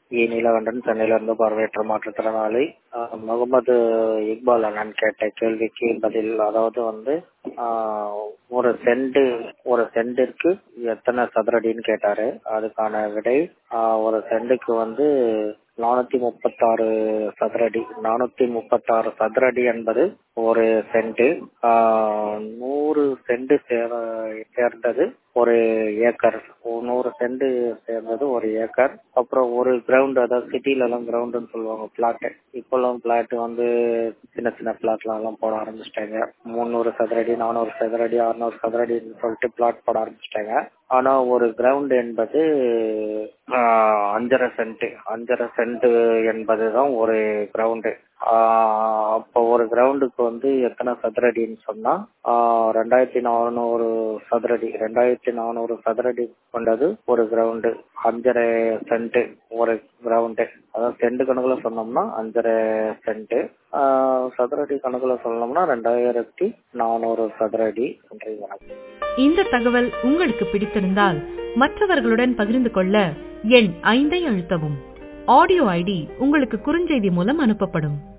இ நீலகண்டன் சென்னையிலிருந்து பார்வையற்ற மாற்றுத்திறனாளி அஹ், முகமது இக்பால் அண்ணன் கேட்ட கேள்விக்கு பதில் அதாவது வந்து ஆஹ், ஒரு சென்ட் ஒரு சென்டிற்கு எத்தனை சதுரடின்னு கேட்டாரு அதுக்கான விடை ஆஹ், ஒரு சென்டுக்கு வந்து நானூத்தி முப்பத்தாறு சதுரடி நானூத்தி முப்பத்தாறு சதுரடி என்பது ஒரு சென்ட் ஆஹ், நூறு சென்ட் சேர சேர்ந்தது ஒரு ஏக்கர் நூறு சென்ட் சேர்ந்தது ஒரு ஏக்கர் அப்புறம் ஒரு கிரவுண்ட் அதாவது சிட்டில எல்லாம் கிரவுண்டுன்னு சொல்லுவாங்க பிளாட் இப்பெல்லாம் பிளாட் வந்து சின்ன சின்ன பிளாட்லாம் எல்லாம் போட ஆரம்பிச்சிட்டாங்க முந்நூறு சதுரடி நானூறு சதுரடி அறுநூறு சதுரடின்னு சொல்லிட்டு பிளாட் போட ஆரம்பிச்சிட்டாங்க ஆனா ஒரு கிரவுண்ட் என்பது ஆஹ், அஞ்சரை சென்ட் அஞ்சரை சென்ட் என்பதுதான் ஒரு கிரவுண்டு அப்போ ஒரு கிரவுண்டுக்கு வந்து எத்தனை சதுரடின்னு சொன்னா ஆஹ், ரெண்டாயிரத்தி நானூறு சதுரடி ரெண்டாயிரத்தி நானூறு சதுரடி கொண்டது ஒரு கிரவுண்டு அஞ்சரை சென்ட் ஒரு கிரவுண்டு அதாவது சென்ட் கணக்குல சொன்னோம்னா அஞ்சரை சென்ட் சதுரடி கணக்குல சொல்லணும்னா ரெண்டாயிரத்தி நானூறு சதுரடி நன்றி வணக்கம் இந்த தகவல் உங்களுக்கு பிடித்திருந்தால் மற்றவர்களுடன் பகிர்ந்து கொள்ள எண் ஐந்தை அழுத்தவும் ஆடியோ ஐடி உங்களுக்கு குறுஞ்செய்தி மூலம் அனுப்பப்படும்